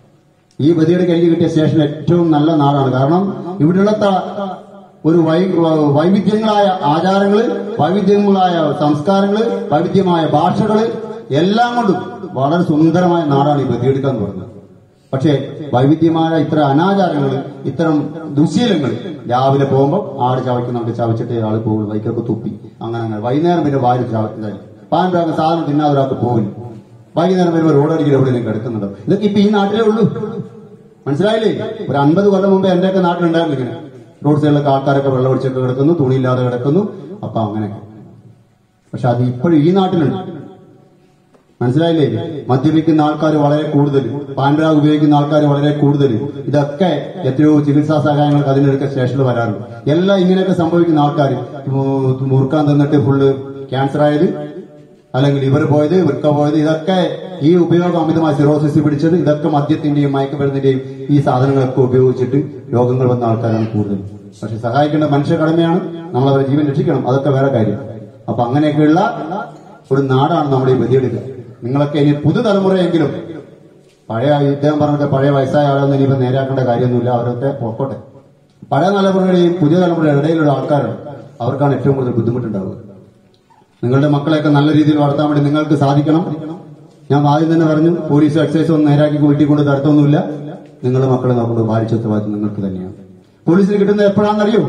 ഈ ബദിയുടെ എനിക്ക് കിട്ടിയ സ്റ്റേഷൻ ഏറ്റവും നല്ല നാടാണ് കാരണം ഇവിടെയുള്ള ത- ഒരു വൈ വൈവിധ്യങ്ങളായ ആചാരങ്ങള് വൈവിധ്യങ്ങളായ സംസ്കാരങ്ങള് വൈവിധ്യമായ ഭാഷകള് എല്ലാം കൊണ്ടും വളരെ സുന്ദരമായ നാടാണ് ഈ ബദിയെടുക്ക എന്ന് പറയുന്നത് പക്ഷേ വൈവിധ്യമായ ഇത്തരം അനാചാരങ്ങൾ ഇത്തരം ദുശീലങ്ങൾ രാവിലെ പോകുമ്പോൾ ആട് ചവയ്ക്കുന്നുണ്ട് ചവച്ചിട്ട് ആൾ പോകും വൈക്കൊക്കെ തുപ്പി അങ്ങനെ അങ്ങനെ വൈകുന്നേരം പിന്നെ വാരി ചവയ്ക്കുന്നതായി പാൻ പാകം സാധനം തിന്നാതെ ഒരാൾക്ക് പോകില്ല വൈകുന്നേരം വരുമ്പോൾ റോഡടിക്കൽ എവിടെയെങ്കിലും കിടക്കുന്നുണ്ടോ ഇതൊക്കെ ഇപ്പൊ ഈ നാട്ടിലേ ഉള്ളൂ മനസ്സിലായില്ലേ ഒരു അൻപത് കൊല്ലം മുമ്പ് എന്റെയൊക്കെ നാട്ടിലുണ്ടായിരുന്നു ഇങ്ങനെ റോഡ് സൈഡിലൊക്കെ ആൾക്കാരൊക്കെ വെള്ളം ഒഴിച്ചൊക്കെ കിടക്കുന്നു തുണിയില്ലാതെ കിടക്കുന്നു അപ്പൊ അങ്ങനെയൊക്കെ പക്ഷെ അത് ഇപ്പോഴും ഈ നാട്ടിലുണ്ട് മനസ്സിലായില്ലേ മദ്യപിക്കുന്ന ആൾക്കാർ വളരെ കൂടുതൽ പാൻപരാഗ് ഉപയോഗിക്കുന്ന ആൾക്കാർ വളരെ കൂടുതൽ ഇതൊക്കെ എത്രയോ ചികിത്സാ സഹായങ്ങൾക്ക് അതിനൊക്കെ സ്റ്റേഷനിൽ വരാറുണ്ട് എല്ലാം ഇങ്ങനെയൊക്കെ സംഭവിക്കുന്ന ആൾക്കാർ മുറുക്കാൻ തന്നിട്ട് ഫുള്ള് ക്യാൻസർ ആയത് അല്ലെങ്കിൽ ലിവർ പോയത് വൃക്ക പോയത് ഇതൊക്കെ ഈ ഉപയോഗം അമിതമായ സിറോസിസ് പിടിച്ചത് ഇതൊക്കെ മദ്യത്തിന്റെയും മയക്കുമരുന്നിന്റെയും ഈ സാധനങ്ങളൊക്കെ ഉപയോഗിച്ചിട്ട് രോഗങ്ങൾ വന്ന ആൾക്കാരാണ് കൂടുതൽ പക്ഷെ സഹായിക്കേണ്ട മനുഷ്യ കടമയാണ് നമ്മൾ അവരെ ജീവൻ രക്ഷിക്കണം അതൊക്കെ വേറെ കാര്യം അപ്പൊ അങ്ങനെയൊക്കെയുള്ള ഒരു നാടാണ് നമ്മുടെ ഈ ബദിയെടുക്കുക നിങ്ങളൊക്കെ ഇനി പുതുതലമുറയെങ്കിലും പഴയ ഇദ്ദേഹം പറഞ്ഞ പഴയ വയസ്സായ ആളൊന്നും ഇനിയിപ്പോ നേരാക്കേണ്ട കാര്യമൊന്നുമില്ല അവരൊക്കെ പൊക്കോട്ടെ പഴയ തലമുറയുടെയും പുതിയ തലമുറയുടെ ഇടയിലുള്ള ആൾക്കാരാണ് അവർക്കാണ് ഏറ്റവും കൂടുതൽ ബുദ്ധിമുട്ടുണ്ടാവുക നിങ്ങളുടെ മക്കളെയൊക്കെ നല്ല രീതിയിൽ വളർത്താൻ വേണ്ടി നിങ്ങൾക്ക് സാധിക്കണം ഞാൻ ആദ്യം തന്നെ പറഞ്ഞു പോലീസ് എക്സൈസ് ഒന്നും നേരാക്കി വീട്ടിൽ കൊണ്ട് തരത്തൊന്നുമില്ല നിങ്ങളുടെ മക്കളെ നോക്കുന്നത് ഭാരിച്ച ഉത്തരവാദിത്വം നിങ്ങൾക്ക് തന്നെയാണ് പോലീസിന് കിട്ടുന്നത് എപ്പോഴാണെന്നറിയോ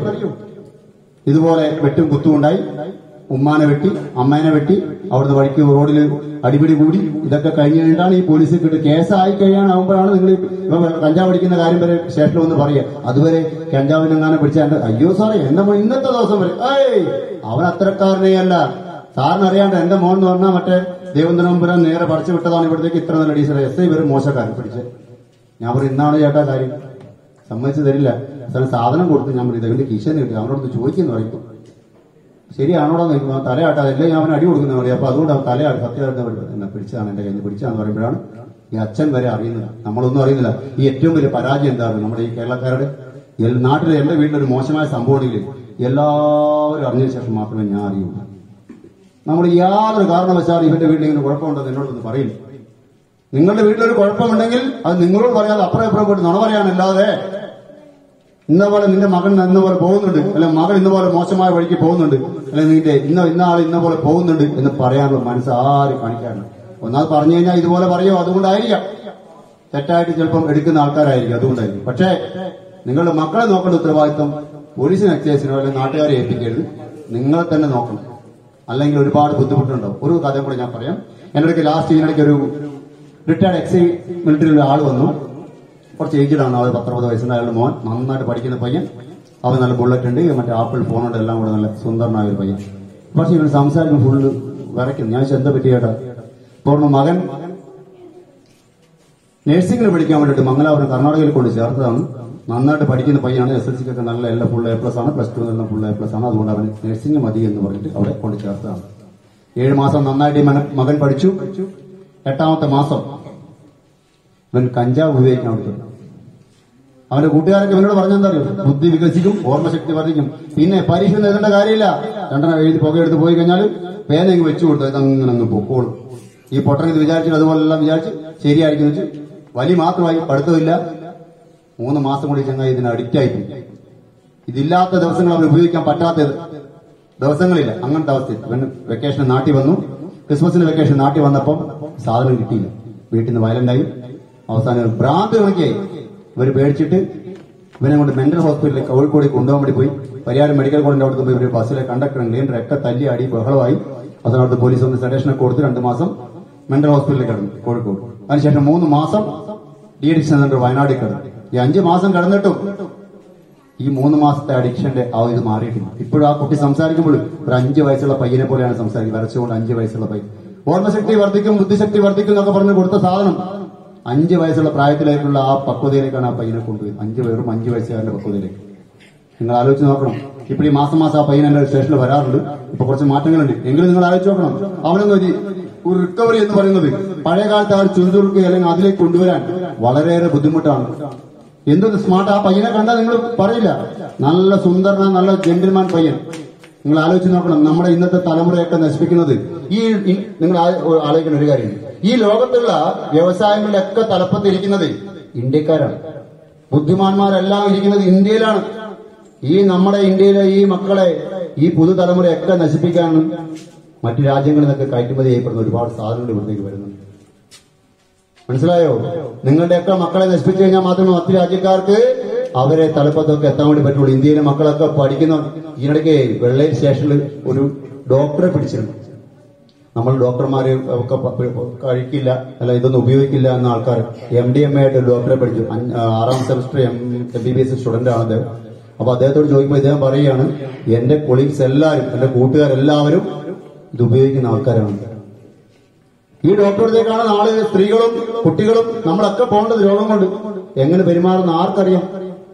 ഇതുപോലെ വെട്ടും കുത്തും ഉണ്ടായി ഉമ്മാനെ വെട്ടി അമ്മേനെ വെട്ടി അവിടുന്ന് വഴിക്ക് റോഡിൽ അടിപിടി കൂടി ഇതൊക്കെ കഴിഞ്ഞ് കഴിഞ്ഞിട്ടാണ് ഈ പോലീസ് കിട്ടി കേസായി കഴിയാനാവുമ്പോഴാണ് നിങ്ങൾ ഇപ്പൊ കഞ്ചാവ് അടിക്കുന്ന കാര്യം വരെ സ്റ്റേഷനിൽ വന്ന് പറയുക അതുവരെ കഞ്ചാവിനെങ്ങാനും പിടിച്ചാൽ അയ്യോ സാറേ എന്റെ മോൻ ഇന്നത്തെ ദിവസം വരെ ഏയ് അവൻ അത്തരക്കാരനേ അല്ല സാറിന് അറിയാണ്ട് എന്റെ മോൻ എന്ന് പറഞ്ഞാൽ മറ്റേ ദേവന്തരമ്പുരം നേരെ പറിച്ചു വിട്ടതാണ് ഇവിടത്തേക്ക് ഇത്ര നല്ല ഡീസൽ എസ് ഐ വരെ മോശക്കാരൻ പിടിച്ച് ഞാൻ പറയും ഇന്നാണ് ചേട്ടാ കാര്യം സമ്മതിച്ചു തരില്ല അവസാനം സാധനം കൊടുത്ത് ഞാൻ പറയും ഇതെന്റെ കിഷൻ കിട്ടി അവനോട് ചോദിക്കുന്നു പറയും ശരിയാണോടാ നോക്കുമ്പോൾ തലയാട്ടാ അല്ലേ ഞാൻ അവന് അടി കൊടുക്കുന്ന പറയും അപ്പൊ അതുകൊണ്ട് അവൻ തലയാട് സത്യമായിട്ട് പറയും എന്നെ പിടിച്ചതാണ് എന്റെ കയ്യിൽ പിടിച്ചതാന്ന് പറയുമ്പോഴാണ് ഈ അച്ഛൻ വരെ അറിയുന്നില്ല നമ്മളൊന്നും അറിയുന്നില്ല ഈ ഏറ്റവും വലിയ പരാജയം എന്താണ് നമ്മുടെ ഈ കേരളക്കാരുടെ എൽ- നാട്ടിലെ എന്റെ വീട്ടിലൊരു മോശമായ സംഭവം ഉണ്ടെങ്കിൽ എല്ലാവരും അറിഞ്ഞതിന് ശേഷം മാത്രമേ ഞാൻ അറിയുള്ളൂ നമ്മൾ യാതൊരു കാരണവശാലും ഇവന്റെ വീട്ടിൽ ഇങ്ങനെ കുഴപ്പമുണ്ടെന്ന് എന്നോടൊന്ന് പറയില്ല നിങ്ങളുടെ വീട്ടിലൊരു കുഴപ്പമുണ്ടെങ്കിൽ അത് നിങ്ങളോട് പറയാതെ അപ്പുറം ഇപ്പുറം പോയിട്ട് നുണ പറയാനല്ലാതെ ഇന്ന പോലെ നിന്റെ മകൻ ഇന്ന പോലെ പോകുന്നുണ്ട് അല്ലെ മകൾ ഇന്ന പോലെ മോശമായ വഴിക്ക് പോകുന്നുണ്ട് അല്ലെ നിന്റെ ഇന്ന ഇന്ന ആൾ ഇന്ന പോലെ പോകുന്നുണ്ട് എന്ന് പറയാനുള്ള മനസ്സ് ആരും കാണിക്കാറില്ല ഒന്നാമത് പറഞ്ഞു കഴിഞ്ഞാൽ ഇതുപോലെ പറയോ അതുകൊണ്ടായിരിക്കാം തെറ്റായിട്ട് ചിലപ്പം എടുക്കുന്ന ആൾക്കാരായിരിക്കും അതുകൊണ്ടായിരിക്കും പക്ഷേ നിങ്ങളുടെ മക്കളെ നോക്കേണ്ട ഉത്തരവാദിത്വം പോലീസിന് എക്സൈസിനോ അല്ലെങ്കിൽ നാട്ടുകാരെ ഏൽപ്പിക്കരുത് നിങ്ങളെ തന്നെ നോക്കണം അല്ലെങ്കിൽ ഒരുപാട് ബുദ്ധിമുട്ടുണ്ടാവും ഒരു കഥയും കൂടെ ഞാൻ പറയാം എൻ്റെ ഇടയ്ക്ക് ലാസ്റ്റ് ഇതിനിടയ്ക്ക് ഒരു റിട്ടയർഡ് എക്സൈ മിലിറ്ററിയിലുള്ള ആൾ വന്നു കുറച്ച് ഏജ്ഡാണ് ആൾ പത്തൊമ്പത് വയസ്സിന്റെ അയാളുടെ മോൻ നന്നായിട്ട് പഠിക്കുന്ന പയ്യൻ അവൻ നല്ല ബുള്ളറ്റ് ഉണ്ട് മറ്റേ ആപ്പിൾ ഫോണുണ്ട് എല്ലാം കൂടെ നല്ല സുന്ദരനായ ഒരു പയ്യൻ പക്ഷെ ഇവൻ സംസാരിക്കും ഫുള്ള് വിറയ്ക്കുന്നു ഞാൻ ചോദിച്ചു, എന്താ പറ്റിയേട്ടാ ഇപ്പോൾ മകൻ നഴ്സിംഗിന് പഠിക്കാൻ വേണ്ടിയിട്ട് മംഗലാപുരം കർണാടകയിൽ കൊണ്ട് ചേർത്തതാണ് നന്നായിട്ട് പഠിക്കുന്ന പയ്യാണ് എസ് എൽ സിക്കൊക്കെ നല്ല എല്ലാ ഫുൾ എ പ്ലസ് ആണ് പ്ലസ് ടു നല്ല ഫുൾ എ പ്ലസ് ആണ് അതുകൊണ്ട് അവന് നഴ്സിംഗ് മതി എന്ന് പറഞ്ഞിട്ട് അവിടെ കൊണ്ട് ചേർത്താണ് ഏഴ് മാസം നന്നായിട്ട് ഈ മന- മകൻ പഠിച്ചു എട്ടാമത്തെ മാസം ഇവൻ കഞ്ചാവ് ഉപയോഗിക്കാൻ കൊടുത്തു അവന്റെ കൂട്ടുകാരൊക്കെ ഇവനോട് പറഞ്ഞെന്താ അറിയോ ബുദ്ധി വികസിക്കും ഓർമ്മശക്തി വർദ്ധിക്കും പിന്നെ പരീക്ഷ എഴുതേണ്ട കാര്യമില്ല രണ്ടെണ്ണം എഴുതി പുകയെടുത്ത് പോയി കഴിഞ്ഞാൽ പേന ഇങ്ങ് വെച്ചു കൊടുത്തു ഇതങ്ങനെ അങ്ങ് പൊക്കോളും ഈ പൊട്ടൻ ഇത് വിചാരിച്ചിട്ട് അതുപോലെല്ലാം വിചാരിച്ച് ശരിയായിരിക്കും വെച്ച് വലി മാത്രമായി പഠിത്തമില്ല മൂന്ന് മാസം കൂടി ചങ്ങായി ഇതിന് അഡിക്റ്റ് ആയിപ്പോയി ഇതില്ലാത്ത ദിവസങ്ങൾ അവൻ ഉപയോഗിക്കാൻ പറ്റാത്തത് ദിവസങ്ങളില്ല അങ്ങനത്തെ അവസ്ഥ ഇവൻ വെക്കേഷൻ നാട്ടിൽ വന്നു ക്രിസ്മസിന് വെക്കേഷൻ നാട്ടിൽ വന്നപ്പം സാധനം കിട്ടിയില്ല വീട്ടിൽ നിന്ന് വയലന്റായി അവസാനം ഭ്രാന്ത് കണക്കിയായി ഇവർ പേടിച്ചിട്ട് ഇവനെ കൊണ്ട് മെന്റൽ ഹോസ്പിറ്റലിൽ കോഴിക്കോട് കൊണ്ടുപോകാൻ വേണ്ടി പോയി പരിയാരം മെഡിക്കൽ കോളേജിന്റെ അവിടെ പോയി ഇവര് ബസ്സിലെ കണ്ടക്ടറും ക്ലീനറും ഒക്കെ തല്ലി അടി ബഹളമായി അവസാനം അവിടുത്തെ പോലീസ് ഒന്ന് സെഡേഷനൊക്കെ കൊടുത്ത് രണ്ട് മാസം മെന്റൽ ഹോസ്പിറ്റലിൽ കിടന്നു കോഴിക്കോട് അതിനുശേഷം മൂന്ന് മാസം ഡി അഡിക്ഷൻ സെന്റർ വയനാട്ടിൽ കിടന്നു ഈ അഞ്ച് മാസം കിടന്നിട്ടും ഈ മൂന്ന് മാസത്തെ അഡിക്ഷന്റെ ആ ഇത് മാറിയിട്ടില്ല ഇപ്പോഴും ആ കുട്ടി സംസാരിക്കുമ്പോൾ ഒരു അഞ്ച് വയസ്സുള്ള പയ്യനെ പോലെയാണ് സംസാരിക്കുന്നത് വരച്ചുകൊണ്ട് അഞ്ച് വയസ്സുള്ള പയ്യൻ ഓർമ്മശക്തി വർദ്ധിക്കും ബുദ്ധിശക്തി വർദ്ധിക്കും എന്നൊക്കെ പറഞ്ഞ് കൊടുത്ത സാധനം അഞ്ച് വയസ്സുള്ള പ്രായത്തിലേക്കുള്ള ആ പക്വതയിലേക്കാണ് ആ പയ്യനെ കൊണ്ടുപോയി അഞ്ച് വെറും അഞ്ച് വയസ്സുകാരന്റെ പക്വതയിലേക്ക് നിങ്ങൾ ആലോചിച്ച് നോക്കണം ഇപ്പോൾ ഈ മാസം മാസം ആ പയ്യൻ എന്റെ സ്റ്റേഷനിൽ വരാറുണ്ട് ഇപ്പൊ കുറച്ച് മാറ്റങ്ങളുണ്ട് എങ്കിലും നിങ്ങൾ ആലോചിച്ച് നോക്കണം അവനൊന്നും ഒരു ഒരു റിക്കവറി എന്ന് പറയുന്നത് പഴയ കാലത്ത് ആ ഒരു ചുരുതുറുക്ക് അല്ലെങ്കിൽ അതിലേക്ക് കൊണ്ടുവരാൻ വളരെയേറെ ബുദ്ധിമുട്ടാണ് എന്തൊരു സ്മാർട്ട് ആ പയ്യനെ കണ്ടാൽ നിങ്ങൾ പറയില്ല നല്ല സുന്ദരന നല്ല ജെന്റിൽമാൻ പയ്യൻ നിങ്ങൾ ആലോചിച്ച് നോക്കണം നമ്മുടെ ഇന്നത്തെ തലമുറയൊക്കെ നശിപ്പിക്കുന്നത് ഈ ഈ- നിങ്ങൾ ആ- ആലോചിക്കുന്ന ഒരു കാര്യം ഈ ലോകത്തുള്ള വ്യവസായങ്ങളിലൊക്കെ തലപ്പത്തിരിക്കുന്നത് ഇന്ത്യക്കാരാണ് ബുദ്ധിമാന്മാരെല്ലാം ഇരിക്കുന്നത് ഇന്ത്യയിലാണ് ഈ നമ്മുടെ ഇന്ത്യയിലെ ഈ മക്കളെ ഈ പുതുതലമുറയൊക്കെ നശിപ്പിക്കാനും മറ്റു രാജ്യങ്ങളിൽ നിന്നൊക്കെ കയറ്റുമതി ചെയ്യപ്പെടുന്ന ഒരുപാട് സാധനങ്ങൾ ഇവിടത്തേക്ക് വരുന്നുണ്ട് മനസ്സിലായോ നിങ്ങളുടെയൊക്കെ മക്കളെ നശിപ്പിച്ചു കഴിഞ്ഞാൽ മാത്രമേ മറ്റു രാജ്യക്കാർക്ക് അവരെ തലപ്പത്തൊക്കെ എത്താൻ വേണ്ടി പറ്റുള്ളൂ ഇന്ത്യയിലെ മക്കളൊക്കെ പഠിക്കുന്ന ഇതിനിടയ്ക്ക് വെള്ളയിൽ സ്റ്റേഷനിൽ ഒരു ഡോക്ടറെ പിടിച്ചിരുന്നു നമ്മൾ ഡോക്ടർമാര് ഒക്കെ പ- പ- കഴിക്കില്ല അല്ല ഇതൊന്നും ഉപയോഗിക്കില്ല എന്ന ആൾക്കാർ എം ഡി എം എ ആയിട്ട് ഒരു ഡോക്ടറെ പഠിച്ചു അഞ്ച്- ആറാം semester M M B B S student ആണ് അദ്ദേഹം അപ്പൊ അദ്ദേഹത്തോട് ചോദിക്കുമ്പോൾ ഇദ്ദേഹം പറയുകയാണ് എന്റെ കൊളീഗ്സ് എല്ലാവരും എന്റെ കൂട്ടുകാരെല്ലാവരും ഇത് ഉപയോഗിക്കുന്ന ആൾക്കാരാണ് ഈ ഡോക്ടറിലേക്കാണ് നാളെ സ്ത്രീകളും കുട്ടികളും നമ്മളൊക്കെ പോകേണ്ടത് രോഗം കൊണ്ട് എങ്ങനെ പെരുമാറുന്ന ആർക്കറിയാം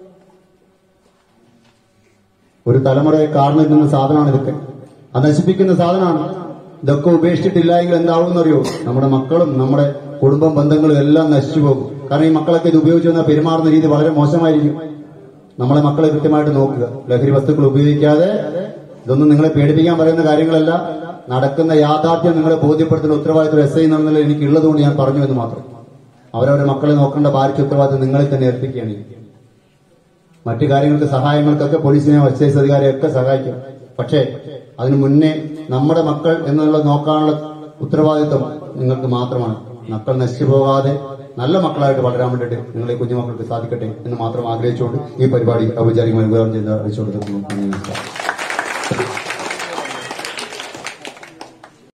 ഒരു തലമുറയെ കാർന്നു നിൽക്കുന്ന സാധനമാണ് ഇതൊക്കെ അത് നശിപ്പിക്കുന്ന സാധനമാണ് ഇതൊക്കെ ഉപേക്ഷിച്ചിട്ടില്ല എങ്കിൽ എന്താവുമെന്നറിയോ നമ്മുടെ മക്കളും നമ്മുടെ കുടുംബം ബന്ധങ്ങളും എല്ലാം നശിച്ചു പോകും കാരണം ഈ മക്കളൊക്കെ ഇത് ഉപയോഗിച്ചു വന്നാൽ പെരുമാറുന്ന രീതി വളരെ മോശമായിരിക്കും നമ്മളെ മക്കളെ കൃത്യമായിട്ട് നോക്കുക ലഹരി വസ്തുക്കൾ ഉപയോഗിക്കാതെ ഇതൊന്നും നിങ്ങളെ പേടിപ്പിക്കാൻ പറയുന്ന കാര്യങ്ങളല്ല നടക്കുന്ന യാഥാർത്ഥ്യം നിങ്ങളെ ബോധ്യപ്പെടുത്തുന്ന ഉത്തരവാദിത്വം എസ് ഐ എന്നുള്ള എനിക്കുള്ളതുകൊണ്ട് ഞാൻ പറഞ്ഞു എന്ന് മാത്രം അവരവരുടെ മക്കളെ നോക്കേണ്ട ഭാരിച്ച ഉത്തരവാദിത്വം നിങ്ങളെ തന്നെ ഏൽപ്പിക്കുകയാണ് ഈ മറ്റു കാര്യങ്ങൾക്ക് സഹായങ്ങൾക്കൊക്കെ പോലീസിനെ എക്സൈസ് അധികാരിയൊക്കെ സഹായിക്കും പക്ഷേ അതിനു മുന്നേ നമ്മുടെ മക്കൾ എന്നുള്ളത് നോക്കാനുള്ള ഉത്തരവാദിത്വം നിങ്ങൾക്ക് മാത്രമാണ് മക്കൾ നശിച്ചു പോകാതെ നല്ല മക്കളായിട്ട് വളരാൻ വേണ്ടിയിട്ട് നിങ്ങളെ കുഞ്ഞുമക്കൾക്ക് സാധിക്കട്ടെ എന്ന് മാത്രം ആഗ്രഹിച്ചുകൊണ്ട് ഈ പരിപാടി ഔപചാരികമായി ഉദ്ഘാടനം ചെയ്ത് അറിയിച്ചുകൊടുക്കുന്നു നന്ദി നമസ്കാരം